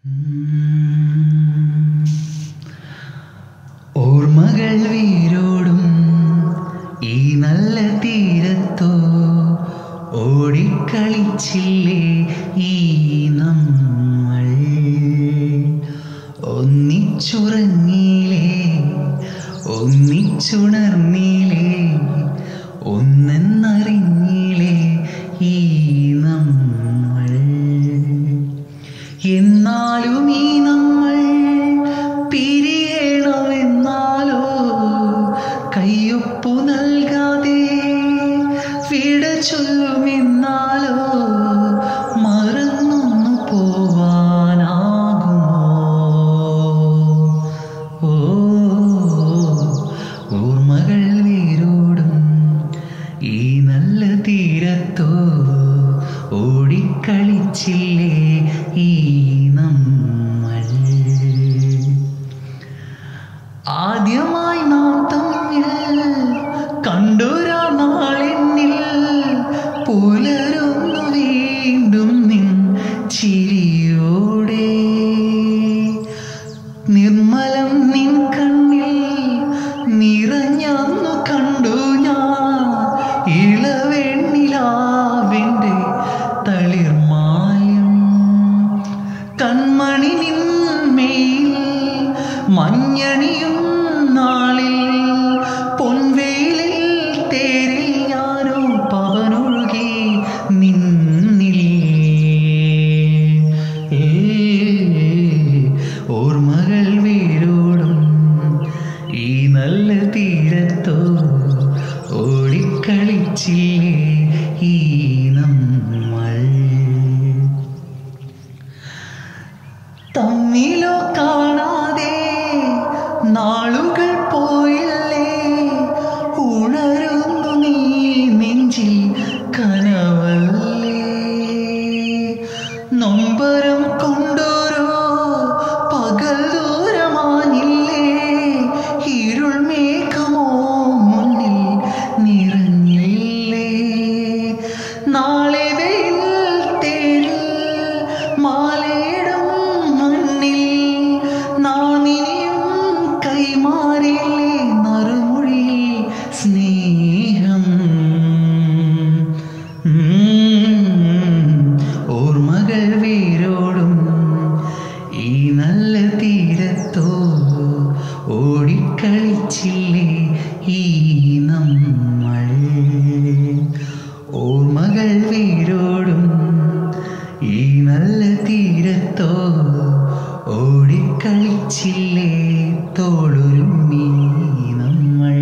ഓർമ്മകൾ വീരോടും ഈ നല്ല തീരത്തോ ഓടിക്കളിച്ചില്ലേ ഈ നമ്മൾ ഒന്നിച്ചുറങ്ങിയില്ലേ ഒന്നിച്ചുണർന്നില്ലേ ഒന്നെന്നറിഞ്ഞില്ലേ ഈ നമ്മൾ എന്നാലും ഈ നമ്മൾ പിരിയണമെന്നാലോ കയ്യൊപ്പു നൽകാതെ വിട ചൊല്ലുമെന്നാലോ മറന്നൊന്നു പോവാനാകുമോ ഓ ഓർമ്മകൾ വേരോടും ഈ നല്ല തീരത്തോ ഓടിക്കളിച്ചില്ലേ ഈ നമ്മൾ ആദ്യമായി നാം തമ്മിൽ കണ്ടൊരാ നാളെന്നിൽ പുലരുന്നു വീണ്ടും നിൻ ചിരിയോടെ നിർമ്മലം നിൻ കണ്ണിൽ നിറഞ്ഞന്നു കണ്ടു ഞാൻ ഇളവെണ്ണിലാവിൻ്റെ തളിർമായം കൺമണി നിന്മേൽ മഞ്ഞണിയും നാളിൽ പൊൻവേലിൽ തേരിൽ ഞാനോ പവനൊഴുകി നിന്നില്ലേ ഏ, ഓർമ്മകൾ വേരോടും ഈ നല്ല തീരത്തോ ഓടിക്കളിച്ചില്ലേ ഈ നമ്മൾ തമ്മിലോ കാണാതെ നാളുകൾ പോയില്ലേ ഉണരുന്നു നീ നെഞ്ചിൽ കനവല്ലേ നൊമ്പരം കൊണ്ടോരോ പകൽ ദൂരമാഞ്ഞില്ലേ ഇരുൾ മേഘമോ മുന്നിൽ നിറഞ്ഞില്ലേ നാളെ വെയിൽ തേരിൽ മാലയിടും മണ്ണിൽ നാം ഇനിയും കൈമാറില്ലേ നറുമൊഴി സ്നേഹം ഉം, ഓർമ്മകൾ വേരോടും ഈ നല്ല തീരത്തോ ഓടിക്കളിച്ചില്ലേ ഈ നമ്മൾ ഓർമ്മകൾ വേരോടും ഈ നല്ല തീരത്തോ ഓടിക്കളിച്ചില്ലേ തോളുരുമ്മി നമ്മൾ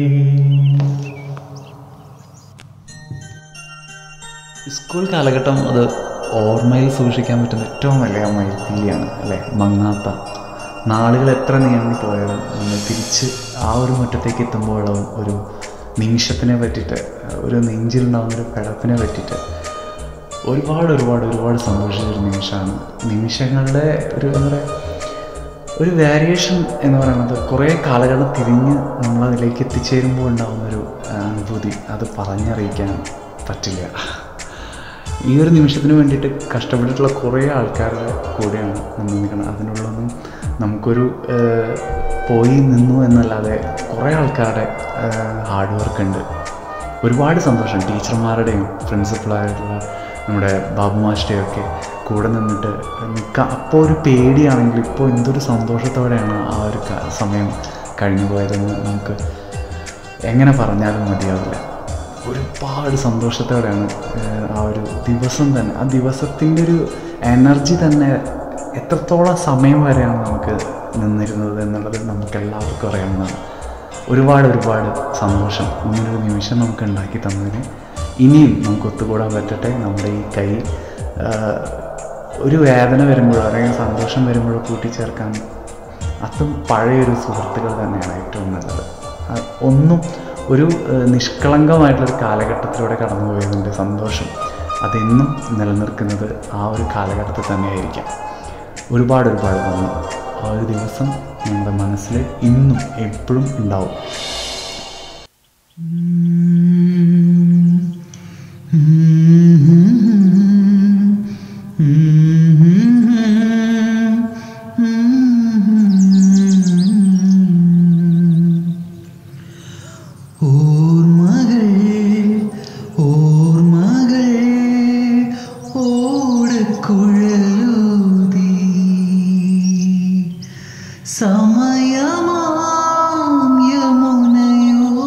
സ്കൂൾ കാലഘട്ടം അത് ഓർമ്മയിൽ സൂക്ഷിക്കാൻ പറ്റുന്ന ഏറ്റവും വലിയ മൈത്തിലിയാണ് അല്ലേ മങ്ങാത്ത നാളുകൾ എത്ര നീങ്ങി പോയാലും നമ്മൾ തിരിച്ച് ആ ഒരു മുറ്റത്തേക്ക് എത്തുമ്പോഴും ഒരു നിമിഷത്തിനെ പറ്റിയിട്ട് ഒരു നെഞ്ചിലുണ്ടാകുന്ന ഒരു പിടപ്പിനെ പറ്റിയിട്ട് ഒരുപാട് ഒരുപാട് ഒരുപാട് സന്തോഷിച്ചൊരു നിമിഷമാണ് നിമിഷങ്ങളുടെ ഒരു എന്താ പറയുക ഒരു വേരിയേഷൻ എന്ന് പറയുന്നത് കുറേ കാലഘട്ടം തിരിഞ്ഞ് നമ്മളതിലേക്ക് എത്തിച്ചേരുമ്പോൾ ഉണ്ടാകുന്നൊരു ആ, അനുഭൂതി അത് പറഞ്ഞറിയിക്കാൻ പറ്റില്ല ഈ ഒരു നിമിഷത്തിന് വേണ്ടിയിട്ട് കഷ്ടപ്പെട്ടിട്ടുള്ള കുറേ ആൾക്കാരുടെ കൂടെയാണ് നമ്മൾ നിൽക്കുന്നത് അതിനുള്ളൊന്നും നമുക്കൊരു ആ, പോയി നിന്നു എന്നല്ലാതെ കുറേ ആൾക്കാരുടെ ഹാർഡ് വർക്ക് ഉണ്ട് ഒരുപാട് സന്തോഷം ടീച്ചർമാരുടെയും പ്രിൻസിപ്പളായിട്ടുള്ള നമ്മുടെ ബാബു മാസ്റ്ററുടെയും ഒക്കെ കൂടെ നിന്നിട്ട് നിൽക്കാം അപ്പോൾ ഒരു പേടിയാണെങ്കിൽ ഇപ്പോൾ എന്തൊരു സന്തോഷത്തോടെയാണ് ആ ഒരു ക- സമയം കഴിഞ്ഞു പോയതെന്ന് നമുക്ക് എങ്ങനെ പറഞ്ഞാലും മതിയാവില്ല ഒരുപാട് സന്തോഷത്തോടെയാണ് ഏഹ്, ആ ഒരു ദിവസം തന്നെ ആ ദിവസത്തിൻ്റെ ഒരു എനർജി തന്നെ എത്രത്തോളം സമയം വരെയാണ് നമുക്ക് നിന്നിരുന്നത് എന്നുള്ളത് നമുക്ക് എല്ലാവർക്കും അറിയാവുന്നതാണ് ഒരുപാട് ഒരുപാട് സന്തോഷം ഇങ്ങനൊരു നിമിഷം നമുക്ക് ഉണ്ടാക്കി തന്നതിന് ഇനിയും നമുക്ക് ഒത്തുകൂടാൻ പറ്റട്ടെ നമ്മുടെ ഈ കൈ ആ, ഒരു വേദന വരുമ്പോഴോ അല്ലെങ്കിൽ സന്തോഷം വരുമ്പോഴോ കൂട്ടിച്ചേർക്കാൻ അതും പഴയൊരു സുഹൃത്തുക്കൾ തന്നെയാണ് ഏറ്റവും നല്ലത് ആ, ഒന്നും ഒരു ഏഹ്, നിഷ്കളങ്കമായിട്ടുള്ളൊരു കാലഘട്ടത്തിലൂടെ കടന്നുപോയതിൻ്റെ സന്തോഷം അതെന്നും നിലനിൽക്കുന്നത് ആ ഒരു കാലഘട്ടത്തിൽ തന്നെയായിരിക്കാം ഒരുപാട് ഒരുപാട് നന്ദി ആ ഒരു ദിവസം നിങ്ങളുടെ മനസ്സിൽ ഇന്നും എപ്പോഴും ഉണ്ടാവും Mm-hmm. സമയമാം യമുനയോ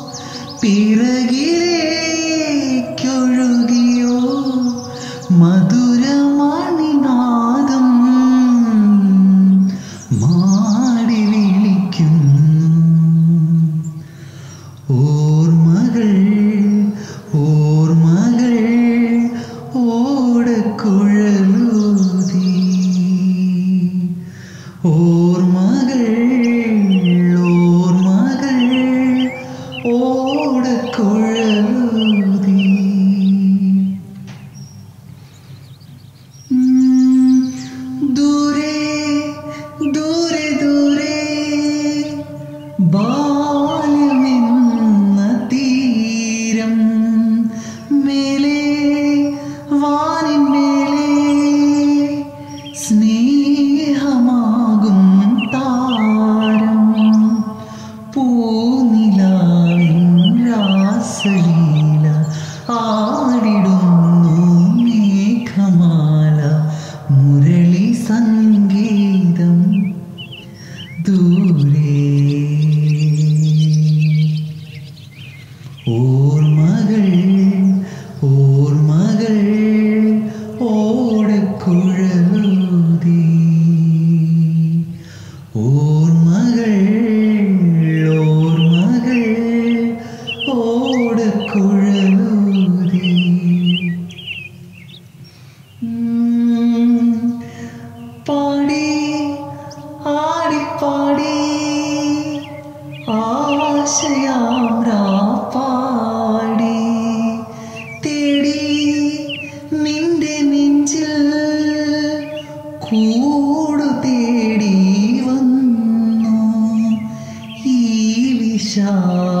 പിറകിലേക്കൊഴുകിയോ മധുരമണിനാദം മാടി വിളിക്കുന്നു ഓർമ്മകൾ ഓർമ്മകൾ ഓടക്കുഴലൂതി ഓർമ്മകൾ ഓർമ്മകൾ ഓടക്കുഴലൂതി ഉം, ദൂരെ ദൂരെ ദൂരെ ബാല്യമെന്ന തീരം മേലെ വാനിന്മേലെ സ്നേഹമാകും താരം പൂനിലാവിൻ രാസലീല ആടിടുന്നു മേഘമാല മുരളി സംഗീതം ദൂരെ ഓർമ്മകൾ ഓർമ്മകൾ ഓടക്കുഴലൂതി ഓർമ്മകൾ ഓർമ്മകൾ ഓടക്കുഴലൂതി ഉം, പാടി ആടിപ്പാടി ആശയാമ്രാ പാടി തേടി നിന്റെ നെഞ്ചിൽ കൂടു തേടി വന്നു ഈ വിശാല